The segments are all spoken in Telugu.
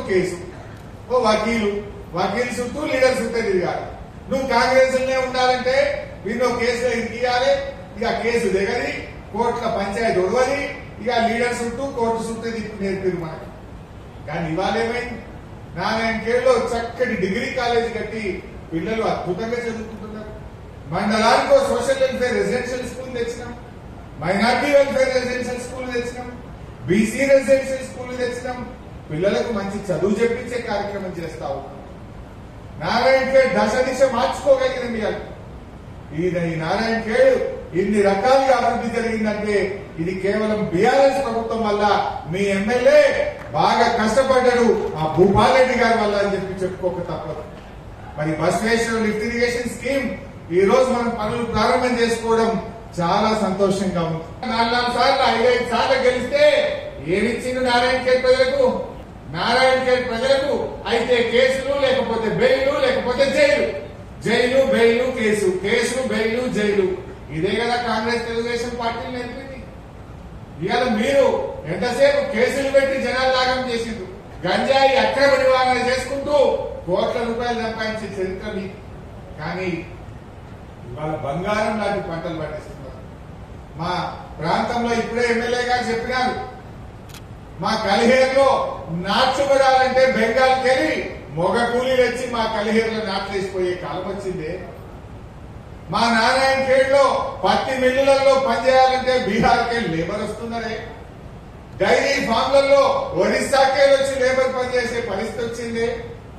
కేసు ఓ వకీలు వకీలు చుట్టూ లీడర్ చుట్టూ తిరగాలి నువ్వు కాంగ్రెస్ ఉండాలంటే వీళ్ళు కేసులో ఇరికియాలి ఇక కేసు దిగది కోర్టుల పంచాయతీ ఒడవది ఇక లీడర్ చుట్టూ కోర్టు చుట్టూ తిప్పి నేర్పిరు మనకి కానీ ఇవాళ ఏమైంది నారాయణకేళ్ళలో చక్కటి డిగ్రీ కాలేజీ కట్టి పిల్లలు అద్భుతంగా చదువుకుంటున్నారు మండలానికో సోషల్ వెల్ఫేర్ రెసిడెన్షియల్ స్కూల్ తెచ్చినాం మైనార్టీ వెల్ఫేర్ రెసిడెన్షియల్ స్కూల్ తెచ్చినాం బీసీ రెసిడెన్షియల్ స్కూల్ తెచ్చినాం పిల్లలకు మంచి చదువు చెప్పించే కార్యక్రమం చేస్తా ఉన్నాం నారాయణ ఖేడ్ దశ దిశ మార్చుకోగలిగిన ఇవాళ ఈ ఈ నారాయణ ఖేడ్ ఇన్ని రకాలుగా అభివృద్ధి జరిగిందంటే ఇది కేవలం బీఆర్ఎస్ ప్రభుత్వం వల్ల మీ ఎమ్మెల్యే బాగా కష్టపడ్డాడు ఆ భూపాల్ రెడ్డి గారి వల్ల అని చెప్పి చెప్పుకోక తప్పదు మరి బసవేశ్వర లిఫ్ట్ ఇరిగేషన్ స్కీమ్ ఈ రోజు మనం పనులు ప్రారంభం చేసుకోవడం చాలా సంతోషంగా ఉంది నాలుగు నాలుగు సార్లు ఐదైదు సార్లు గెలిస్తే ఏమిచ్చింది నారాయణ ఖేడ్ ప్రజలకు నారాయణ ఖేడ్ ప్రజలకు అయితే కేసులు లేకపోతే బెయిలు లేకపోతే jail jail bail case case bail jail ఇదే కదా కాంగ్రెస్ తెలుగుదేశం పార్టీలు నేర్పింది ఇవాళ మీరు ఎంతసేపు కేసులు పెట్టి జనాలు లాగం చేసిండ్రు గంజాయి అక్రమ నివారణ చేసుకుంటూ కోట్ల రూపాయలు సంపాదించే చరిత్ర మీకు కానీ ఇవాళ బంగారం లాంటి పంటలు పండిస్తున్నారు మా ప్రాంతంలో ఇప్పుడే ఎమ్మెల్యే గారు చెప్పినారు మా కలిహేరులో నాట్లు పడాలంటే బెంగాల్కి వెళ్ళి మొగ కూలీలు వచ్చి మా కలిహేరులో నాట్లు వేసిపోయే కాలం వచ్చిందే మా నారాయణ ఖేడ్లో పత్తి మిల్లులలో పనిచేయాలంటే బీహార్కి వెళ్ళి లేబర్ వస్తున్నారే డైరీ ఫామ్లలో ఒరిస్సాకే వచ్చి లేబర్ పనిచేసే పరిస్థితి వచ్చింది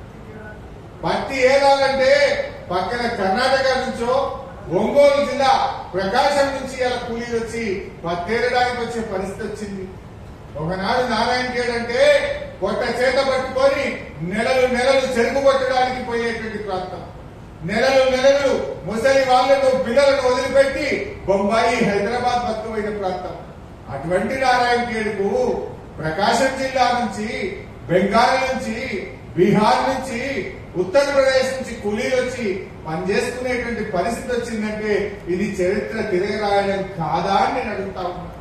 పత్తి ఏరాలంటే పక్కన కర్ణాటక నుంచో ఒంగోలు జిల్లా ప్రకాశం నుంచి ఇలా కూలీలు వచ్చి పత్తేరడానికి వచ్చే పరిస్థితి వచ్చింది ఒకనాడు నారాయణ ఖేడ్ అంటే పొట్ట చేత పట్టుకొని నెలలు నెలలు చెరుకు కొట్టడానికి పోయేటువంటి ప్రాంతం నెలలు నెలలు ముసలి వాళ్ళను పిల్లలను వదిలిపెట్టి బొంబాయి హైదరాబాద్ బతుకుపోయిన ప్రాంతం అటువంటి నారాయణ ఖేడ్కు ప్రకాశం జిల్లా నుంచి బెంగాల్ నుంచి బీహార్ నుంచి ఉత్తరప్రదేశ్ నుంచి కూలీలు వచ్చి పనిచేసుకునేటువంటి పరిస్థితి వచ్చిందంటే ఇది చరిత్ర తిరగరాయడం కాదా అని నేను అడుగుతా ఉన్నా